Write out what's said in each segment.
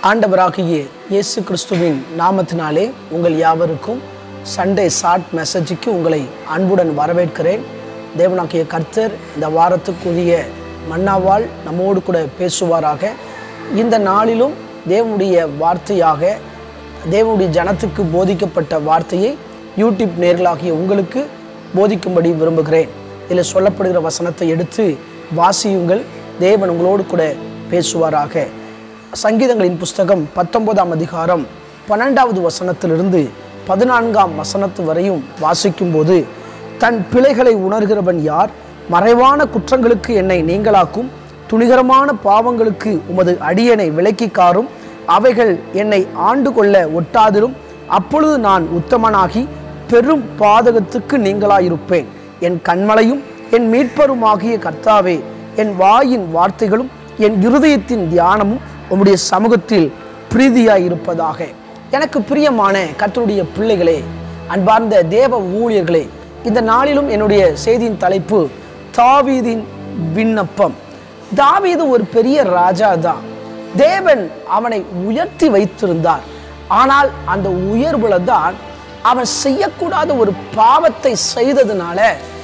ஆண்டவராகிய இயேசு கிறிஸ்துவின் நாமத்தினாலே உங்கள் யாவருக்கும் சண்டே ஷார்ட் மெசேஜுக்கு உங்களை அன்புடன் வரவேற்கிறேன் தேவனாகிய கர்த்தர் இந்த வாரத்துக்குரிய மன்னாவால் நம்மோடு கூட பேசுவாராக இந்த நாளிலும் தேவனுடைய வார்த்தையாக தேவனுடைய ஜனத்துக்கு போதிக்கப்பட்ட வார்த்தையை யூடியூப் நேர்களாகிய உங்களுக்கு போதிக்கும்படி விரும்புகிறேன் இதில் சொல்லப்படுகிற வசனத்தை எடுத்து வாசியுங்கள் தேவன் உங்களோடு கூட பேசுவாராக சங்கீதங்களின் புஸ்தகம் பத்தொன்பதாம் அதிகாரம் பன்னெண்டாவது வசனத்திலிருந்து பதினான்காம் வசனத்து வரையும் வாசிக்கும்போது தன் பிழைகளை உணர்கிறவன் யார் மறைவான குற்றங்களுக்கு என்னை நீங்களாக்கும் துணிகரமான பாவங்களுக்கு உமது அடியனை விலக்கி காரும் அவைகள் என்னை ஆண்டு கொள்ள ஒட்டாதிரும் அப்பொழுது நான் உத்தமனாகி பெரும் பாதகத்துக்கு நீங்களாயிருப்பேன் என் கண்மலையும் என் மீட்பருமாகிய கர்த்தாவே என் வாயின் வார்த்தைகளும் என் இருதயத்தின் தியானமும் உம்முடைய சமூகத்தில் பிரீதியாய் இருப்பதாக எனக்கு பிரியமான கர்த்தருடைய பிள்ளைகளே அன்பார்ந்த தேவ ஊழியர்களே இந்த நாளிலும் என்னுடைய செய்தியின் தலைப்பு தாவீதின் விண்ணப்பம் தாவீது ஒரு பெரிய ராஜா தான் தேவன் அவனை உயர்த்தி வைத்திருந்தார் ஆனால் அந்த உயர்வுல தான் அவன் செய்யக்கூடாத ஒரு பாவத்தை செய்ததுனால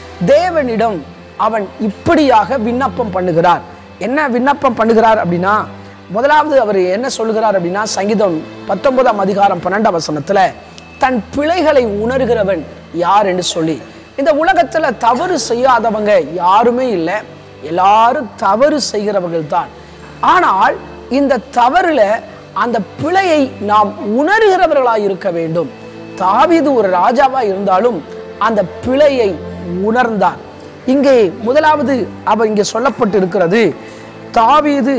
தேவனிடம் அவன் இப்படியாக விண்ணப்பம் பண்ணுகிறார் என்ன விண்ணப்பம் பண்ணுகிறார் அப்படின்னா முதலாவது அவர் என்ன சொல்லுகிறார் அப்படின்னா சங்கீதம் பத்தொன்பதாம் அதிகாரம் பன்னெண்டாம் வசனத்துல தன் பிழைகளை உணர்கிறவன் யார் என்று சொல்லி இந்த உலகத்துல தவறு செய்யாதவங்க யாருமே இல்லை எல்லாரும் தவறு செய்கிறவர்கள் தான் ஆனால் இந்த தவறுல அந்த பிழையை நாம் உணர்கிறவர்களாய் இருக்க வேண்டும் தாவீது ஒரு ராஜாவா இருந்தாலும் அந்த பிழையை உணர்ந்தார் இங்கே முதலாவது அவர் இங்கே சொல்லப்பட்டு இருக்கிறது தாவீது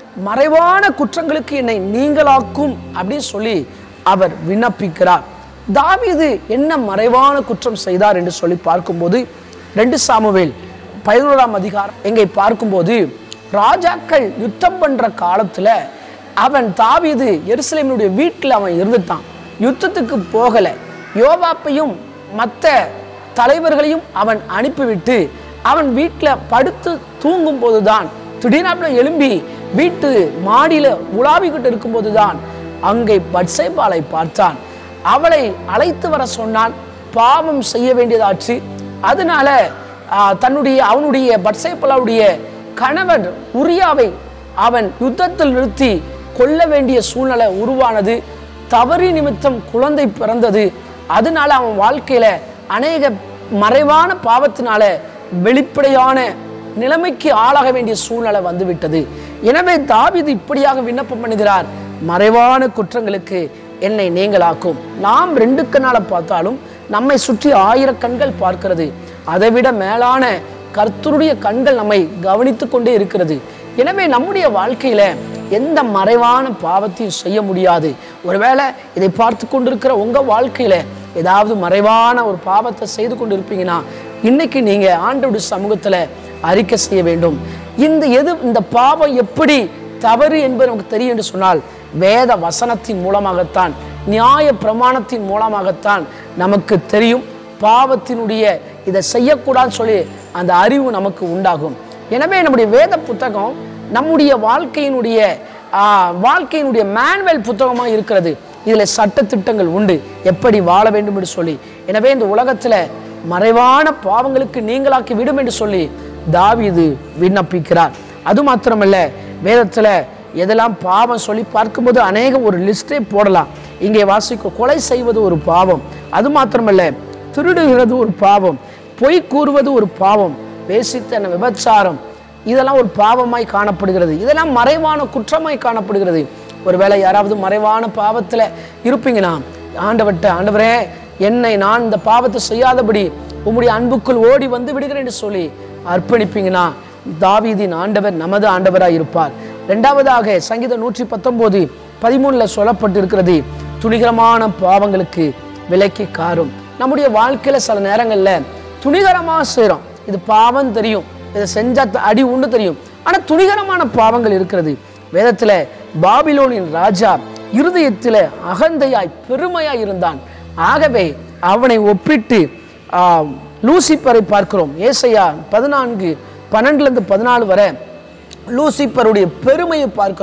மறைவான குற்றங்களுக்கு என்னை நீங்களாக்கும் அப்படின்னு சொல்லி அவர் விண்ணப்பிக்கிறார் தாவீது என்ன மறைவான குற்றம் செய்தார் என்று சொல்லி பார்க்கும்போது ரெண்டு சாமுவேல் பதினோராம் அதிகாரம் எங்கே பார்க்கும்போது ராஜாக்கள் யுத்தம் பண்ற காலத்துல அவன் தாவீது எருசலேமினுடைய வீட்டில் அவன் இருந்துட்டான் யுத்தத்துக்கு போகல யோவாப்பையும் மற்ற தலைவர்களையும் அவன் அனுப்பிவிட்டு அவன் வீட்டில் படுத்து தூங்கும் போதுதான் திடீர்னாப்புல எழும்பி வீட்டு மாடியில உலாவிக்கிட்டு இருக்கும்போது தான் அங்கே பட்சைபாலை பார்த்தான் அவளை அழைத்து வர சொன்னான் பாவம் செய்ய வேண்டியதாச்சு அதனால ஆஹ், தன்னுடைய அவனுடைய பட்சைபாலாவுடைய கணவன் உரியாவை அவன் யுத்தத்தில் நிறுத்தி கொல்ல வேண்டிய சூழ்நிலை உருவானது தவறு நிமித்தம் குழந்தை பிறந்தது அதனால அவன் வாழ்க்கையில அநேக மறைவான பாவத்தினால வெளிப்படையான நிலைமைக்கு ஆளாக வேண்டிய சூழ்நிலை வந்துவிட்டது எனவே தாவீது இப்படியாக விண்ணப்பம் பண்ணுகிறார் மறைவான குற்றங்களுக்கு என்னை நீங்களாக்கும் நாம் ரெண்டு கண்ணால பார்த்தாலும் நம்மை சுற்றி ஆயிரம் கண்கள் பார்க்கிறது அதைவிட மேலான கர்த்தருடைய கண்கள் நம்மை கவனித்து கொண்டே இருக்கிறது எனவே நம்முடைய வாழ்க்கையில எந்த மறைவான பாவத்தையும் செய்ய முடியாது ஒருவேளை இதை பார்த்து கொண்டிருக்கிற உங்க வாழ்க்கையில ஏதாவது மறைவான ஒரு பாவத்தை செய்து கொண்டு இருப்பீங்கன்னா இன்னைக்கு நீங்க ஆண்டோட சமூகத்துல அறிக்கை செய்ய வேண்டும் இந்த எது இந்த பாவம் எப்படி தவறு என்பது நமக்கு தெரியும் என்று சொன்னால் வேத வசனத்தின் மூலமாகத்தான் நியாய பிரமாணத்தின் மூலமாகத்தான் நமக்கு தெரியும் பாவத்தினுடைய இதை செய்யக்கூடாதுன்னு சொல்லி அந்த அறிவு நமக்கு உண்டாகும் எனவே நம்முடைய வேத புத்தகம் நம்முடைய வாழ்க்கையினுடைய ஆ, வாழ்க்கையினுடைய மேனுவல் புத்தகமாக இருக்கிறது இதில் சட்ட திட்டங்கள் உண்டு எப்படி வாழ வேண்டும் என்று சொல்லி எனவே இந்த உலகத்தில் மறைவான பாவங்களுக்கு நீங்களாக்கி விடும் என்று சொல்லி தாவீது விண்ணப்பிக்கிறார் அது மாத்திரமல்ல வேதத்தில் எதெல்லாம் பாவம் சொல்லி பார்க்கும்போது அநேக ஒரு லிஸ்டே போடலாம் இங்கே வாசிக்க கொலை செய்வது ஒரு பாவம் அது மாத்திரமல்ல திருடுகிறது ஒரு பாவம் பொய் கூறுவது ஒரு பாவம் பேசித்தன விபச்சாரம் இதெல்லாம் ஒரு பாவமாய் காணப்படுகிறது இதெல்லாம் மறைவான குற்றமாய் காணப்படுகிறது ஒருவேளை யாராவது மறைவான பாவத்தில் இருப்பீங்கன்னா ஆண்டவர்கிட்ட ஆண்டவரே என்னை நான் இந்த பாவத்தை செய்யாதபடி உம்முடைய அன்புக்குள் ஓடி வந்து விடுகிறேன் என்று சொல்லி அர்ப்பணிப்பீங்கன்னா தாவீதின் ஆண்டவர் நமது ஆண்டவராய் இருப்பார் ரெண்டாவதாக சங்கீதம் நூற்றி பத்தொன்பது பதிமூணுல சொல்லப்பட்டிருக்கிறது துணிகரமான பாவங்களுக்கு விலக்கி காரும் நம்முடைய வாழ்க்கையில சில நேரங்கள்ல துணிகரமாக செய்கிறோம் இது பாவம் தெரியும் இதை செஞ்சா த- அடி உண்டு தெரியும் ஆனா துணிகரமான பாவங்கள் இருக்கிறது வேதத்துல பாபிலோனின் ராஜா இருதயத்துல அகந்தையாய் பெருமையாய் இருந்தான் ஆகவே அவனை ஒப்பிட்டு ஆ, லூசிப்பரை பார்க்கிறோம் ஏசையா பதினான்கு பன்னெண்டுல இருந்து பதினாலு வரை லூசிப்பருடைய பெருமையை பார்க்கிறோம்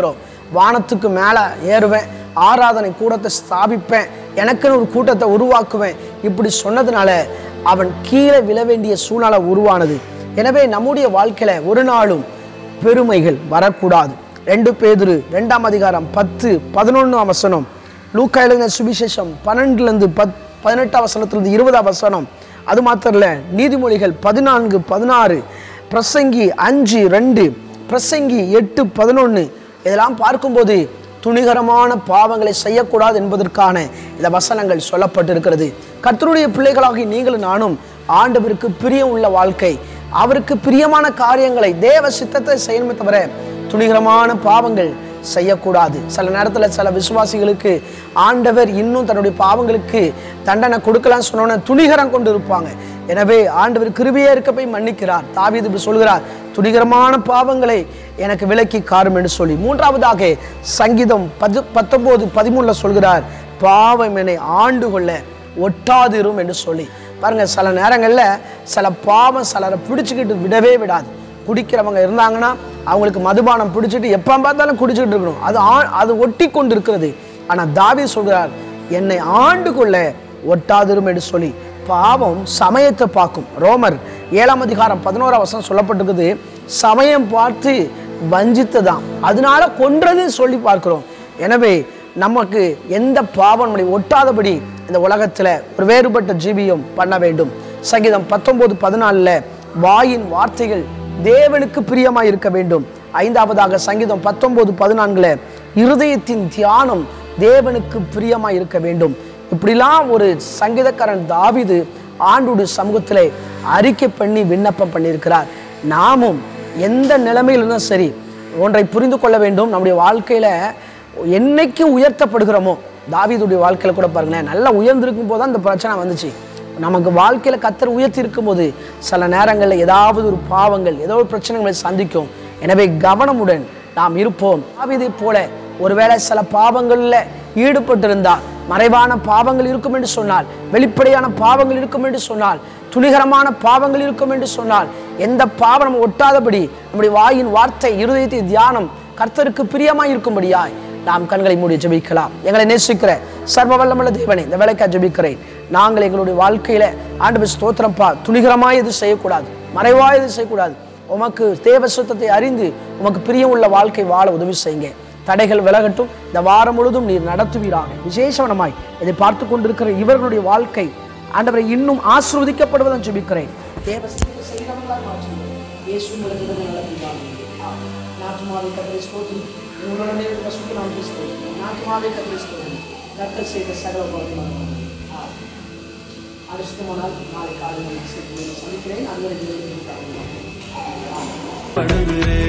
வானத்துக்கு மேலே ஏறுவேன் ஆராதனை கூடத்தை ஸ்தாபிப்பேன் எனக்குன்னு ஒரு கூட்டத்தை உருவாக்குவேன் இப்படி சொன்னதுனால அவன் கீழே விழ வேண்டிய சூழ்நிலை உருவானது எனவே நம்முடைய வாழ்க்கையில ஒரு நாளும் பெருமைகள் வரக்கூடாது ரெண்டு பேதுரு ரெண்டாம் அதிகாரம் பத்து பதினொன்றாம் வசனம் லூக்கா எழுதின சுவிசேஷம் பன்னெண்டுலேருந்து பத் பதினெட்டாம் வசனத்திலிருந்து இருபதாம் வசனம் அது மாத்திரம் இல்லை நீதிமொழிகள் பதினான்கு பதினாறு பிரசங்கி அஞ்சு ரெண்டு பிரசங்கி எட்டு பதினொன்று இதெல்லாம் பார்க்கும்போது துணிகரமான பாவங்களை செய்யக்கூடாது என்பதற்கான இந்த வசனங்கள் சொல்லப்பட்டிருக்கிறது கர்த்தருடைய பிள்ளைகளாகி நீங்களும் நானும் ஆண்டவருக்கு பிரியம் உள்ள வாழ்க்கை அவருக்கு பிரியமான காரியங்களை தேவ சித்தத்தை செய்யணுமே தவிர துணிகரமான பாவங்கள் செய்யக்கூடாது சில நேரத்தில் சில விசுவாசிகளுக்கு ஆண்டவர் இன்னும் தன்னுடைய பாவங்களுக்கு தண்டனை கொடுக்கலாம்னு சொன்னோன்னே துணிகரம் கொண்டு இருப்பாங்க எனவே ஆண்டவர் கிருபியே இருக்க போய் மன்னிக்கிறார் தாவீது இப்படி சொல்கிறார் துணிகரமான பாவங்களை எனக்கு விலக்கி காரும் என்று சொல்லி மூன்றாவதாக சங்கீதம் பத்து பத்தொன்பது பதிமூணுல சொல்கிறார் பாவம் என்னை ஆண்டு கொள்ள ஒட்டாதிரும் என்று சொல்லி பாருங்க சில நேரங்களில் சில பாவம் சிலரை பிடிச்சிக்கிட்டு விடவே விடாது குடிக்கிறவங்க இருந்தாங்கன்னா அவங்களுக்கு மதுபானம் பிடிச்சிட்டு எப்போ பார்த்தாலும் குடிச்சிட்டு இருக்கணும் அது ஆ- அது ஒட்டி கொண்டு இருக்கிறது ஆனால் தாவி சொல்கிறார் என்னை ஆண்டு கொள்ள ஒட்டாதிரும் என்று சொல்லி பாவம் சமயத்தை பார்க்கும் ரோமர் ஏழாம் அதிகாரம் பதினோராம் வசனம் சொல்லப்பட்டிருக்குது சமயம் பார்த்து வஞ்சித்ததாம் அதனால கொன்றதுன்னு சொல்லி பார்க்கிறோம் எனவே நமக்கு எந்த பாவம் நம்மளை ஒட்டாதபடி இந்த உலகத்துல ஒரு வேறுபட்ட ஜீவியம் பண்ண வேண்டும் சங்கீதம் பத்தொன்பது பதினாலில் வாயின் வார்த்தைகள் தேவனுக்கு பிரியமாய் இருக்க வேண்டும் ஐந்தாவதாக சங்கீதம் பத்தொன்பது பதினான்குல இருதயத்தின் தியானம் தேவனுக்கு பிரியமாய் இருக்க வேண்டும் இப்படிலாம் ஒரு சங்கீதக்காரன் தாவீது ஆண்டுடைய சமூகத்திலே அறிக்கை பண்ணி விண்ணப்பம் பண்ணியிருக்கிறார் நாமும் எந்த நிலைமையில் இருந்தாலும் சரி ஒன்றை புரிந்து கொள்ள வேண்டும் நம்முடைய வாழ்க்கையில என்னைக்கு உயர்த்தப்படுகிறோமோ தாவீதுடைய வாழ்க்கையில கூட பாருங்களேன் நல்லா உயர்ந்திருக்கும் போது தான் இந்த பிரச்சனை வந்துச்சு நமக்கு வாழ்க்கையில கத்தர் உயர்த்தி இருக்கும்போது சில நேரங்களில் ஏதாவது ஒரு பாவங்கள் ஏதோ ஒரு பிரச்சனைகளை சந்திக்கும் எனவே கவனமுடன் நாம் இருப்போம் தாவீதை போல ஒருவேளை சில பாவங்களில் ஈடுபட்டிருந்தால் மறைவான பாவங்கள் இருக்கும் என்று சொன்னால் வெளிப்படையான பாவங்கள் இருக்கும் என்று சொன்னால் துணிகரமான பாவங்கள் இருக்கும் என்று சொன்னால் எந்த பாவம் நம்ம ஒட்டாதபடி நம்முடைய வாயின் வார்த்தை இருதயத்தை தியானம் கர்த்தருக்கு பிரியமாய் இருக்கும்படியாய் நாம் கண்களை மூடி ஜெபிக்கலாம் எங்களை நேசிக்கிற சர்வ வல்லமுள்ள தேவனே இந்த வேலைக்காக ஜெபிக்கிறேன் நாங்கள் எங்களுடைய வாழ்க்கையில ஆண்டு ஸ்தோத்திரப்பா துணிகரமாய் எது செய்யக்கூடாது மறைவாய் எது செய்யக்கூடாது உமக்கு தேவ சுத்தத்தை அறிந்து உமக்கு பிரியம் உள்ள வாழ்க்கை வாழ உதவி செய்யுங்க தடைகள் விலகட்டும் இந்த வாரம் முழுதும் நீர் நடத்துவீராக விசேஷவனமாய் இதை பார்த்து கொண்டிருக்கிற இவர்களுடைய வாழ்க்கை ஆண்டவரை இன்னும் ஆசிர்வதிக்கப்படுவதை ஜெபிக்கிறேன் தேவ சித்தத்தை செய்கிறவர்களாய் மாற்றுங்க. இயேசு உமது ஜெபங்களை நடத்துவீராக. ஆமென். நாட்டுமாவை கத்தரை ஸ்தோத்திரி உங்களுடனே இருக்க சுற்றி நாம் கிறிஸ்துவ நாட்டுமாவை கத்தரை ஸ்தோத்திரி கத்தர் செய்த சகல உபகாரங்களும். ஆமென். அரிசித்தமானால் நாளை காலை நான் சந்திக்கிறேன் அங்கே படுகிறேன்